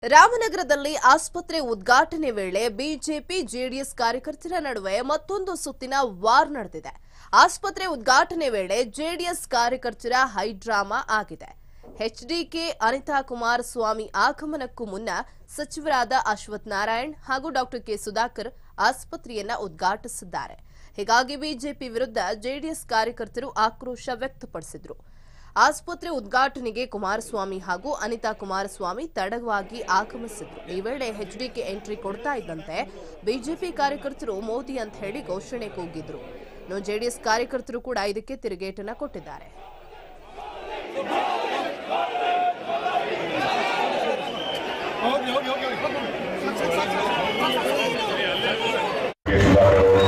ರಾಮನಗರದಲ್ಲಿ ಆಸ್ಪತ್ರೆ ಉದ್ಘಾಟನೆ ವೇಳೆ ಬಿಜೆಪಿ ಜೆಡಿಎಸ್ ಕಾರ್ಯಕರ್ತರ ನಡುವೆ ಮತ್ತೊಂದು ಸುತ್ತಿನ ವಾರ್ ನಡೆದಿದೆ ಆಸ್ಪತ್ರೆ ಉದ್ಘಾಟನೆ ವೇಳೆ ಜೆಡಿಎಸ್ ಕಾರ್ಯಕರ್ತರ ಹೈಡ್ರಾಮಾ ಆಗಿದೆ ಎಚ್ಡಿಕೆ ಅನಿತಾ ಕುಮಾರಸ್ವಾಮಿ ಆಗಮನಕ್ಕೂ ಮುನ್ನ ಸಚಿವರಾದ ಅಶ್ವಥ್ ನಾರಾಯಣ್ ಹಾಗೂ ಡಾಕ್ಟರ್ ಕೆ ಸುಧಾಕರ್ ಆಸ್ಪತ್ರೆಯನ್ನ ಉದ್ಘಾಟಿಸಿದ್ದಾರೆ ಹೀಗಾಗಿ ಬಿಜೆಪಿ ವಿರುದ್ಧ ಜೆಡಿಎಸ್ ಕಾರ್ಯಕರ್ತರು ಆಕ್ರೋಶ ವ್ಯಕ್ತಪಡಿಸಿದ್ರು ಆಸ್ಪತ್ರೆ ಉದ್ಘಾಟನೆಗೆ ಕುಮಾರಸ್ವಾಮಿ ಹಾಗೂ ಅನಿತಾ ಕುಮಾರಸ್ವಾಮಿ ತಡವಾಗಿ ಆಗಮಿಸಿದ್ರು ಈ ವೇಳೆ ಎಚ್ಡಿಕೆ ಎಂಟ್ರಿ ಕೊಡ್ತಾ ಇದ್ದಂತೆ ಬಿಜೆಪಿ ಕಾರ್ಯಕರ್ತರು ಮೋದಿ ಅಂತ ಹೇಳಿ ಘೋಷಣೆ ಕೂಗಿದ್ರು ಇನ್ನು ಜೆಡಿಎಸ್ ಕಾರ್ಯಕರ್ತರು ಕೂಡ ಇದಕ್ಕೆ ತಿರುಗೇಟನ್ನ ಕೊಟ್ಟಿದ್ದಾರೆ ಸುಧಾಕರ್ ಅವರು